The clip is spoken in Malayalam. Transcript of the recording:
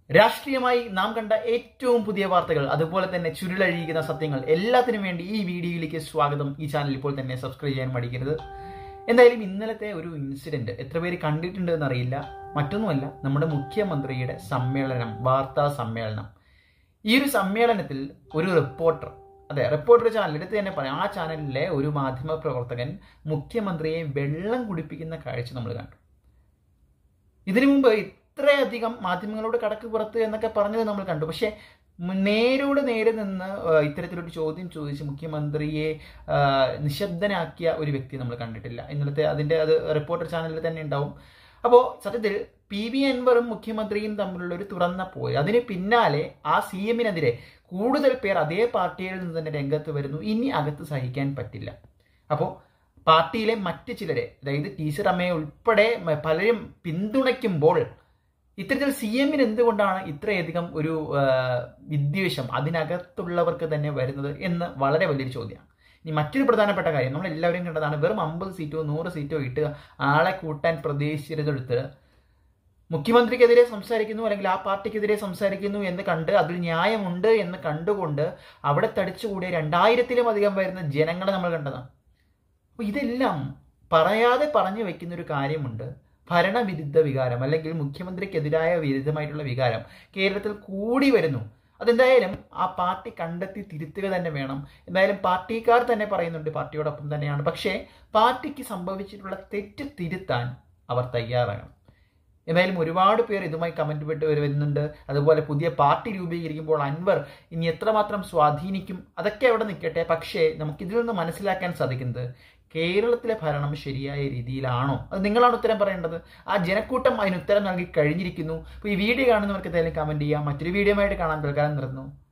രാഷ്ട്രീയമായി നാം കണ്ട ഏറ്റവും പുതിയ വാർത്തകൾ അതുപോലെ തന്നെ ചുരുളഴിയുന്ന സത്യങ്ങൾ എല്ലാത്തിനും വേണ്ടി ഈ വീഡിയോയിലേക്ക് സ്വാഗതം ഈ ചാനൽ ഇപ്പോൾ തന്നെ സബ്സ്ക്രൈബ് ചെയ്യാൻ മടിക്കരുത് എന്തായാലും ഇന്നലത്തെ ഒരു ഇൻസിഡന്റ് എത്ര പേര് കണ്ടിട്ടുണ്ട് എന്നറിയില്ല മറ്റൊന്നുമല്ല നമ്മുടെ മുഖ്യമന്ത്രിയുടെ സമ്മേളനം വാർത്താ സമ്മേളനം ഈ ഒരു സമ്മേളനത്തിൽ ഒരു റിപ്പോർട്ടർ അതെ റിപ്പോർട്ടർ ചാനൽ എടുത്ത് തന്നെ പറയാം ആ ചാനലിലെ ഒരു മാധ്യമ പ്രവർത്തകൻ മുഖ്യമന്ത്രിയെ വെള്ളം കുടിപ്പിക്കുന്ന കാഴ്ച നമ്മൾ കണ്ടു ഇതിനു മുമ്പ് ഇത്രയധികം മാധ്യമങ്ങളോട് കടക്ക് പുറത്ത് എന്നൊക്കെ പറഞ്ഞത് നമ്മൾ കണ്ടു പക്ഷേ നേരോട് നേരെ നിന്ന് ഇത്തരത്തിലൊരു ചോദ്യം ചോദിച്ച് മുഖ്യമന്ത്രിയെ നിശബ്ദനാക്കിയ ഒരു വ്യക്തി നമ്മൾ കണ്ടിട്ടില്ല ഇന്നലത്തെ അതിൻ്റെ അത് റിപ്പോർട്ടർ ചാനലിൽ തന്നെ ഉണ്ടാവും അപ്പോൾ സത്യത്തിൽ പി വി അൻവറും മുഖ്യമന്ത്രിയും തമ്മിലുള്ള ഒരു തുറന്ന പോയി അതിന് പിന്നാലെ ആ സി എമ്മിനെതിരെ കൂടുതൽ പേർ അതേ പാർട്ടിയിൽ നിന്ന് തന്നെ രംഗത്ത് വരുന്നു ഇനി അകത്ത് സഹിക്കാൻ പറ്റില്ല അപ്പോൾ പാർട്ടിയിലെ മറ്റ് ചിലരെ അതായത് ടീച്ചർ അമ്മയെ ഉൾപ്പെടെ പലരും പിന്തുണയ്ക്കുമ്പോൾ ഇത്തരത്തിൽ സി എമ്മിന് എന്തുകൊണ്ടാണ് ഇത്രയധികം ഒരു വിദ്വേഷം അതിനകത്തുള്ളവർക്ക് തന്നെ വരുന്നത് എന്ന് വളരെ വലിയൊരു ചോദ്യമാണ് ഇനി മറ്റൊരു പ്രധാനപ്പെട്ട കാര്യം നമ്മൾ എല്ലാവരും കണ്ടതാണ് വെറും അമ്പത് സീറ്റോ നൂറ് സീറ്റോ ഇട്ട് ആളെ കൂട്ടാൻ പ്രതീക്ഷിച്ചിരുന്നെടുത്ത് മുഖ്യമന്ത്രിക്കെതിരെ സംസാരിക്കുന്നു അല്ലെങ്കിൽ ആ പാർട്ടിക്കെതിരെ സംസാരിക്കുന്നു എന്ന് കണ്ട് അതിൽ ന്യായമുണ്ട് എന്ന് കണ്ടുകൊണ്ട് അവിടെ തടിച്ചുകൂടിയ രണ്ടായിരത്തിലും അധികം വരുന്ന ജനങ്ങളെ നമ്മൾ കണ്ടതാണ് അപ്പോൾ ഇതെല്ലാം പറയാതെ പറഞ്ഞു വെക്കുന്ന ഒരു കാര്യമുണ്ട് ഭരണവിരുദ്ധ വികാരം അല്ലെങ്കിൽ മുഖ്യമന്ത്രിക്കെതിരായ വിരുദ്ധമായിട്ടുള്ള വികാരം കേരളത്തിൽ കൂടി വരുന്നു അതെന്തായാലും ആ പാർട്ടി കണ്ടെത്തി തിരുത്തുക തന്നെ വേണം എന്തായാലും പാർട്ടിക്കാർ തന്നെ പറയുന്നുണ്ട് പാർട്ടിയോടൊപ്പം തന്നെയാണ് പക്ഷേ പാർട്ടിക്ക് സംഭവിച്ചിട്ടുള്ള തെറ്റ് തിരുത്താൻ അവർ തയ്യാറാകണം എന്തായാലും ഒരുപാട് പേർ ഇതുമായി കമന്റ് പെട്ട് വരുന്നുണ്ട് അതുപോലെ പുതിയ പാർട്ടി രൂപീകരിക്കുമ്പോൾ അൻവർ ഇനി എത്രമാത്രം സ്വാധീനിക്കും അതൊക്കെ അവിടെ നിൽക്കട്ടെ പക്ഷേ നമുക്കിതിൽ നിന്ന് മനസ്സിലാക്കാൻ സാധിക്കുന്നത് കേരളത്തിലെ ഭരണം ശരിയായ രീതിയിലാണോ അത് നിങ്ങളാണ് ഉത്തരം പറയേണ്ടത് ആ ജനക്കൂട്ടം അതിന് ഉത്തരം നൽകി കഴിഞ്ഞിരിക്കുന്നു അപ്പോൾ ഈ വീഡിയോ കാണുന്നവർക്ക് എന്തായാലും കമന്റ് ചെയ്യാം മറ്റൊരു വീഡിയോ ആയിട്ട് കാണാൻ തൽക്കാലം നിർന്നു